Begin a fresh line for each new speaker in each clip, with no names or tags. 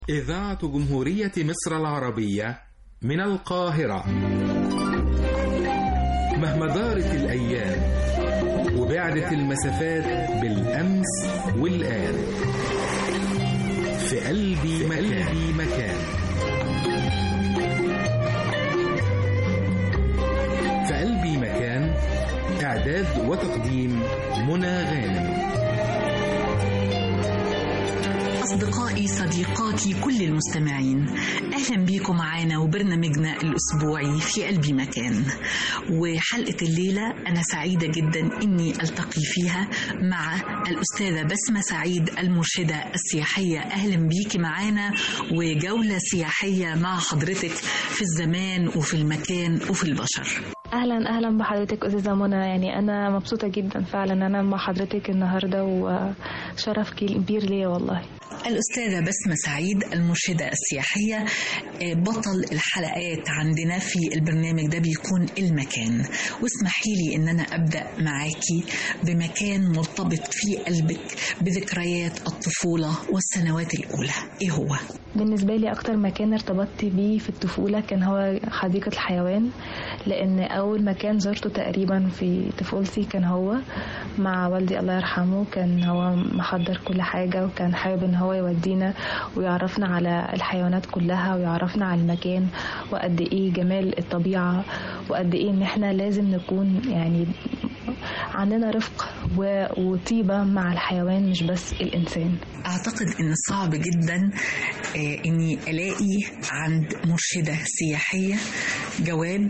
إذاعة جمهورية مصر العربية من القاهرة مهما دارت الأيام وبعدت المسافات بالأمس والآن في قلبي مكان, مكان في قلبي مكان إعداد وتقديم منى غانم
أصدقائي صديقاتي كل المستمعين أهلا بيكم معانا وبرنامجنا الأسبوعي في قلبي مكان وحلقة الليلة أنا سعيدة جدا أني ألتقي فيها مع الأستاذة بسمة سعيد المرشدة السياحية أهلا بيكي معانا وجولة سياحية مع حضرتك في الزمان وفي المكان وفي البشر
اهلا اهلا بحضرتك استاذه منى يعني انا مبسوطه جدا فعلا انا مع حضرتك النهارده وشرف كبير ليا والله
الأستاذة بسمة سعيد المرشدة السياحية بطل الحلقات عندنا في البرنامج ده بيكون المكان واسمحي لي ان انا ابدا معاكي بمكان مرتبط في قلبك بذكريات الطفولة والسنوات الاولى ايه هو
بالنسبه لي اكتر مكان ارتبطت بيه في الطفوله كان هو حديقه الحيوان لان اول مكان زرته تقريبا في طفولتي كان هو مع والدي الله يرحمه كان هو محضر كل حاجه وكان حابب ان هو يودينا ويعرفنا على الحيوانات كلها ويعرفنا على المكان وقد ايه جمال الطبيعه وقد ايه ان احنا لازم نكون يعني عندنا رفق وطيبه مع الحيوان مش بس الانسان
اعتقد ان صعب جدا اني الاقي عند مرشده سياحيه جواب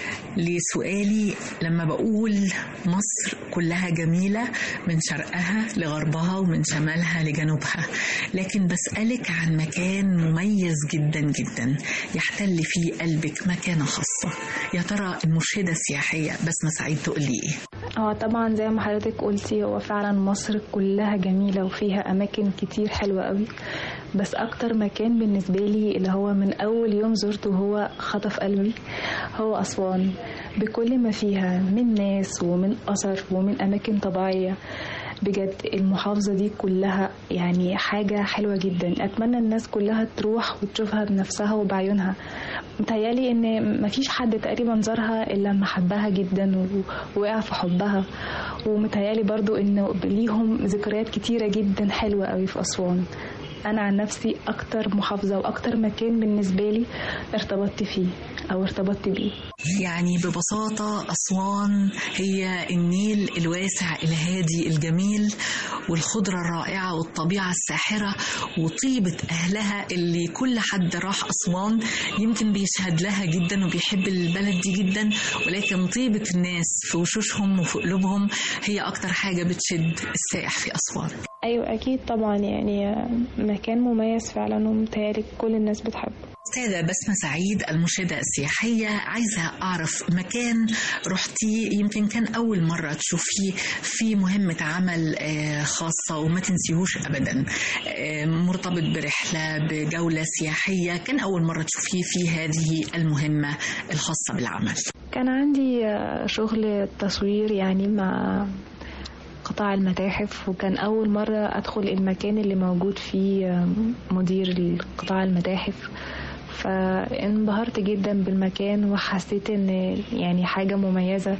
لسؤالي لما بقول مصر كلها جميلة من شرقها لغربها ومن شمالها لجنوبها لكن بسألك عن مكان مميز جدا جدا يحتل فيه قلبك مكانة خاصة يا ترى المرشدة السياحية بسمة سعيد تقول لي ايه
هو طبعا زي ما حضرتك قلتي هو فعلا مصر كلها جميلة وفيها أماكن كتير حلوة قوي بس أكتر مكان بالنسبة لي اللي هو من أول يوم زرته هو خطف قلبي هو أسوان بكل ما فيها من ناس ومن أثر ومن أماكن طبيعية بجد المحافظة دي كلها يعني حاجة حلوة جدا أتمنى الناس كلها تروح وتشوفها بنفسها وبعيونها متهيالي إن مفيش حد تقريبا زارها إلا لما حبها جدا ووقع في حبها ومتهيالي برضو إنه ليهم ذكريات كتيرة جدا حلوة قوي في أسوان أنا عن نفسي أكتر محافظة وأكتر مكان بالنسبة لي ارتبطت فيه أو ارتبطت بيه
يعني ببساطة أسوان هي النيل الواسع الهادي الجميل والخضرة الرائعة والطبيعة الساحرة وطيبة أهلها اللي كل حد راح أسوان يمكن بيشهد لها جدا وبيحب البلد دي جدا ولكن طيبة الناس في وشوشهم وفي قلوبهم هي أكتر حاجة بتشد السائح في أسوان
أيوة أكيد طبعا يعني مكان مميز فعلا ومتهيألي كل الناس بتحبه
أستاذة بسمة سعيد المرشدة السياحية عايزة أعرف مكان رحتي يمكن كان أول مرة تشوفيه في مهمة عمل خاصة وما تنسيهوش أبدا مرتبط برحلة بجولة سياحية كان أول مرة تشوفيه في هذه المهمة الخاصة بالعمل
كان عندي شغل تصوير يعني مع قطاع المتاحف وكان أول مرة أدخل المكان اللي موجود فيه مدير قطاع المتاحف فانبهرت جدا بالمكان وحسيت ان يعني حاجة مميزة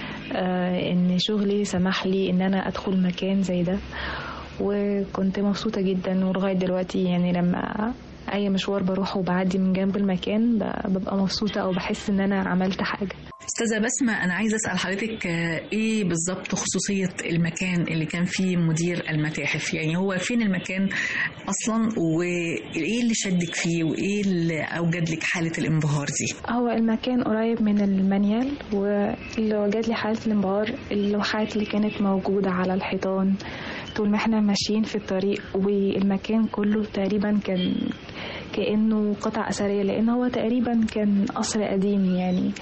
ان شغلي سمح لي ان انا ادخل مكان زي ده وكنت مبسوطة جدا ولغاية دلوقتي يعني لما اي مشوار بروحه وبعدي من جنب المكان ببقى مبسوطة او بحس ان انا عملت حاجة
استاذه بسمه انا عايزه اسال حضرتك ايه بالظبط خصوصيه المكان اللي كان فيه مدير المتاحف يعني هو فين المكان اصلا وايه اللي شدك فيه وايه اللي اوجد لك حاله الانبهار دي
هو المكان قريب من المانيال واللي وجد لي حاله الانبهار اللوحات اللي كانت موجوده على الحيطان طول ما احنا ماشيين في الطريق والمكان كله تقريبا كان كانه قطع اثريه لان هو تقريبا كان قصر قديم يعني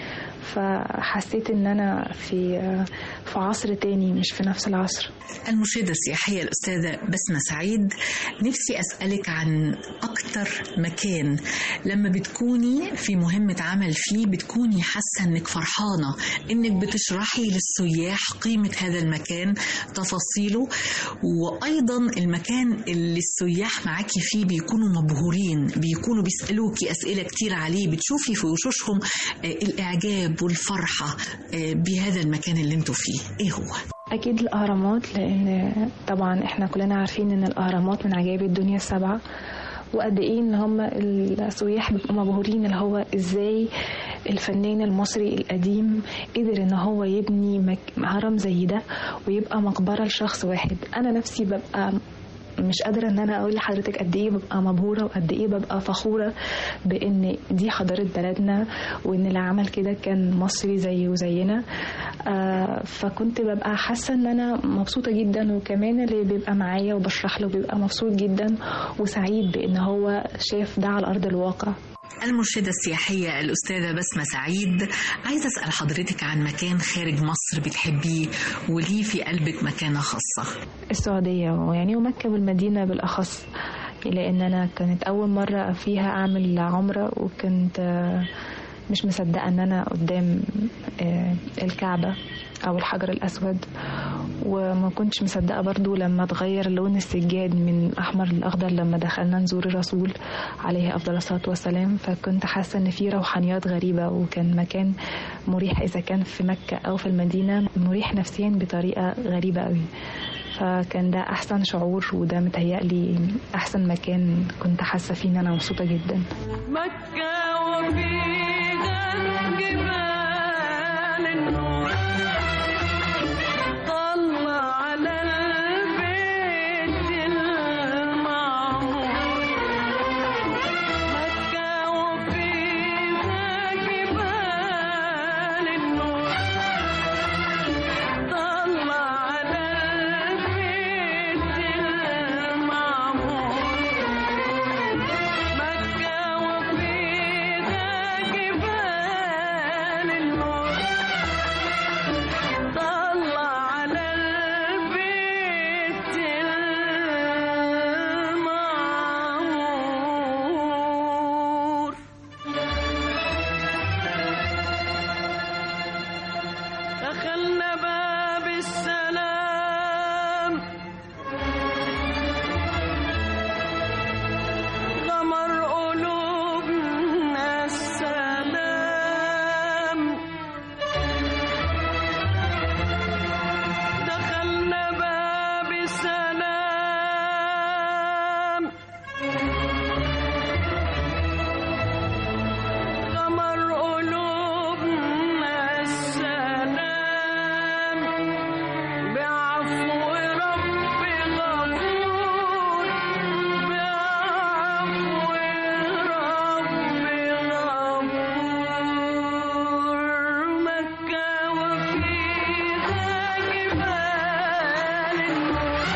فحسيت ان انا في في عصر تاني مش في نفس العصر
المرشدة السياحية الأستاذة بسمة سعيد نفسي أسألك عن أكتر مكان لما بتكوني في مهمة عمل فيه بتكوني حاسة إنك فرحانة إنك بتشرحي للسياح قيمة هذا المكان تفاصيله وأيضا المكان اللي السياح معاكي فيه بيكونوا مبهورين بيكونوا بيسألوكي أسئلة كتير عليه بتشوفي في وشوشهم آه، الإعجاب والفرحة آه، بهذا المكان اللي انتوا فيه إيه هو؟
اكيد الاهرامات لان طبعا احنا كلنا عارفين ان الاهرامات من عجائب الدنيا السبعه وقد ايه ان هم السياح بيبقوا مبهورين اللي هو ازاي الفنان المصري القديم قدر ان هو يبني مك- هرم زي ده ويبقى مقبره لشخص واحد انا نفسي ببقى مش قادرة ان انا اقول لحضرتك قد ايه ببقى مبهورة وقد ايه ببقى فخورة بان دي حضارة بلدنا وان اللي عمل كده كان مصري زيه وزينا آه فكنت ببقى حاسة ان انا مبسوطة جدا وكمان اللي بيبقى معايا وبشرح له بيبقى مبسوط جدا وسعيد بان هو شاف ده على ارض الواقع
المرشدة السياحية الأستاذة بسمة سعيد عايزة أسأل حضرتك عن مكان خارج مصر بتحبيه وليه في قلبك مكانة خاصة
السعودية ويعني ومكة والمدينة بالأخص لأن أنا كانت أول مرة فيها أعمل عمرة وكنت آه، مش مصدقة أن أنا قدام آه، الكعبة أو الحجر الأسود وما كنتش مصدقة برضو لما تغير لون السجاد من أحمر لأخضر لما دخلنا نزور الرسول عليه أفضل الصلاة والسلام فكنت حاسة إن في روحانيات غريبة وكان مكان مريح إذا كان في مكة أو في المدينة مريح نفسيا بطريقة غريبة قوي فكان ده أحسن شعور وده متهيألي أحسن مكان كنت حاسة فيه إن أنا مبسوطة جدا
مكة وفيها جبال النور طلع على البيت المعمور مكة وفيها جبال النور طلع على البيت المعمور مكة وفيها جبال النور طلع على البيت المعمور دخلنا باب السلام غمر قلوبنا السلام دخلنا باب السلام غمر قلوبنا السلام بعفو رب غفور بعفو رب غفور مكة وفيها جبال النور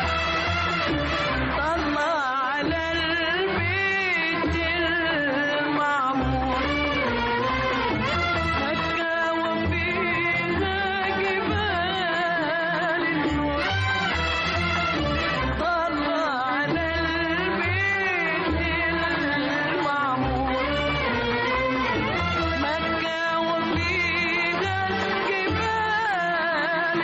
طلع على البيت المعمور مكة وفيها جبال النور طلع على البيت المعمور مكة وفيها جبال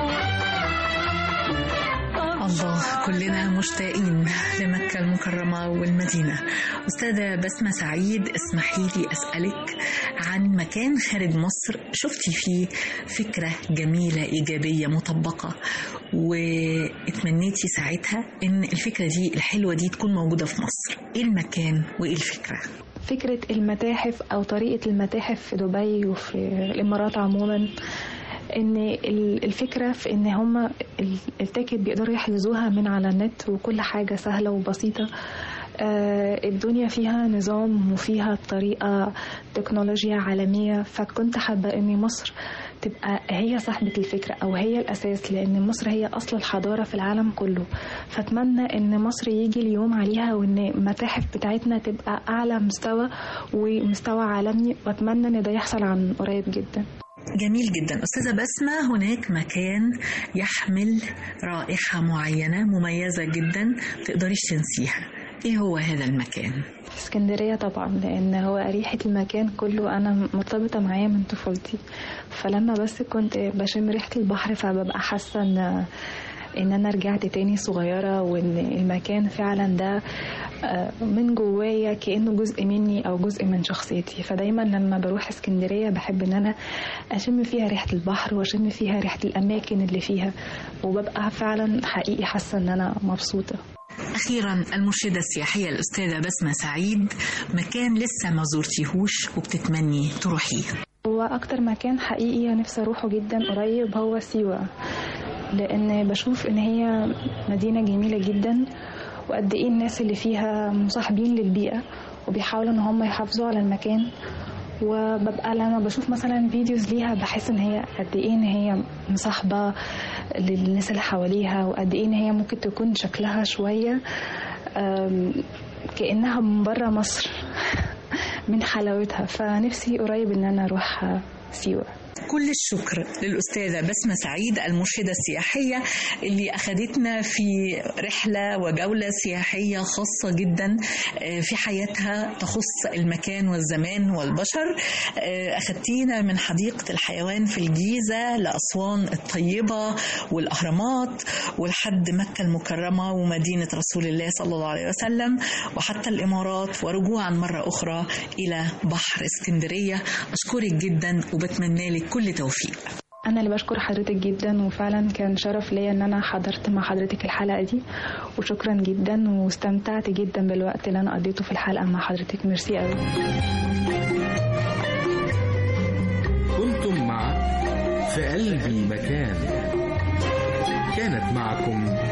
النور
الله كلنا مشتاقين لمكة المكرمة والمدينة أستاذة بسمة سعيد اسمحي لي أسألك عن مكان خارج مصر شفتي فيه فكرة جميلة إيجابية مطبقة واتمنيتي ساعتها إن الفكرة دي الحلوة دي تكون موجودة في مصر إيه المكان وإيه الفكرة؟
فكرة المتاحف أو طريقة المتاحف في دبي وفي الإمارات عموما إن ال- الفكرة في إن هما ال- التاكت بيقدروا يحجزوها من على النت وكل حاجة سهلة وبسيطة آه، الدنيا فيها نظام وفيها طريقة تكنولوجيا عالمية فكنت حابة إن مصر تبقى هي صاحبة الفكرة أو هي الأساس لأن مصر هي أصل الحضارة في العالم كله فأتمنى إن مصر يجي اليوم عليها وإن المتاحف بتاعتنا تبقى أعلى مستوى ومستوى عالمي وأتمنى إن ده يحصل عن قريب جدا
جميل جدا أستاذة بسمة هناك مكان يحمل رائحة معينة مميزة جدا تقدريش تنسيها إيه هو هذا المكان؟
في اسكندرية طبعا لأن هو ريحة المكان كله أنا مرتبطة معايا من طفولتي فلما بس كنت بشم ريحة البحر فببقى حاسة إن إن أنا رجعت تاني صغيرة وإن المكان فعلا ده آه، من جوايا كأنه جزء مني أو جزء من شخصيتي فدايما لما بروح اسكندرية بحب إن أنا أشم فيها ريحة البحر وأشم فيها ريحة الأماكن اللي فيها وببقى فعلا حقيقي حاسة إن أنا مبسوطة
أخيرا المرشدة السياحية الأستاذة بسمة سعيد مكان لسه ما زرتيهوش وبتتمني تروحيه
هو أكتر مكان حقيقي نفسي أروحه جدا قريب هو سيوة لأن بشوف إن هي مدينة جميلة جدا وقد إيه الناس اللي فيها مصاحبين للبيئة وبيحاولوا إن هم يحافظوا على المكان وببقى لما بشوف مثلا فيديوز ليها بحس ان هي قد ايه ان هي مصاحبه للناس اللي حواليها وقد ايه ان هي ممكن تكون شكلها شويه أم، كانها من بره مصر من حلاوتها فنفسي قريب ان انا اروح سيوه
كل الشكر للأستاذة بسمة سعيد المرشدة السياحية اللي أخذتنا في رحلة وجولة سياحية خاصة جدا آه، في حياتها تخص المكان والزمان والبشر آه، أخذتينا من حديقة الحيوان في الجيزة لأسوان الطيبة والأهرامات ولحد مكة المكرمة ومدينة رسول الله صلى الله عليه وسلم وحتى الإمارات ورجوعا مرة أخرى إلى بحر اسكندرية أشكرك جدا وبتمنى لك كل توفيق
انا اللي بشكر حضرتك جدا وفعلا كان شرف ليا ان انا حضرت مع حضرتك الحلقه دي وشكرا جدا واستمتعت جدا بالوقت اللي انا قضيته في الحلقه مع حضرتك ميرسي قوي
كنتم مع في قلبي مكان كانت معكم